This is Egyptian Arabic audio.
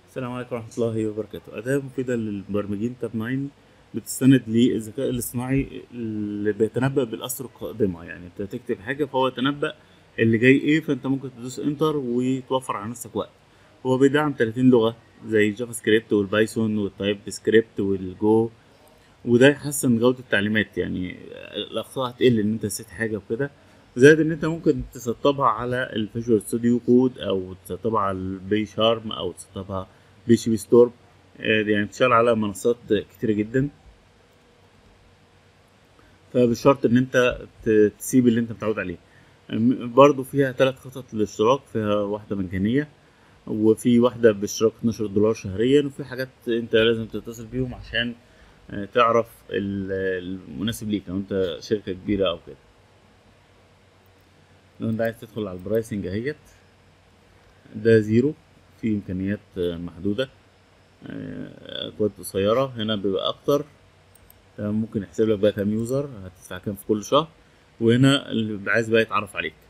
السلام عليكم ورحمة الله وبركاته أداة مفيدة للمبرمجين تاب 9 بتستند للذكاء الاصطناعي اللي بيتنبأ بالأسر القادمة يعني أنت تكتب حاجة فهو يتنبأ اللي جاي إيه فأنت ممكن تدوس انتر وتوفر على نفسك وقت هو بيدعم 30 لغة زي الجافا سكريبت والبايثون والتايب سكريبت والجو وده يحسن جودة التعليمات يعني الأخطاء هتقل إن أنت نسيت حاجة وكده زائد إن أنت ممكن تسطبها على الفيجوال ستوديو كود أو تسطبها على البي شارم أو تسطبها بي بي ستور يعني بتشتغل على منصات كتيرة جدا فبالشرط ان انت تسيب اللي انت متعود عليه برضو فيها ثلاث خطط للاشتراك فيها واحدة مجانية وفي واحدة باشتراك 12 دولار شهريا وفي حاجات انت لازم تتصل بيهم عشان تعرف المناسب ليك لو انت شركة كبيرة او كده لو انت عايز تدخل على البرايسنج اهيت ده زيرو في امكانيات محدوده اكواد قصيره هنا بيبقى اكتر ممكن يحسب لك بقى كام يوزر هتدفع كام في كل شهر وهنا اللي عايز بقى يتعرف عليك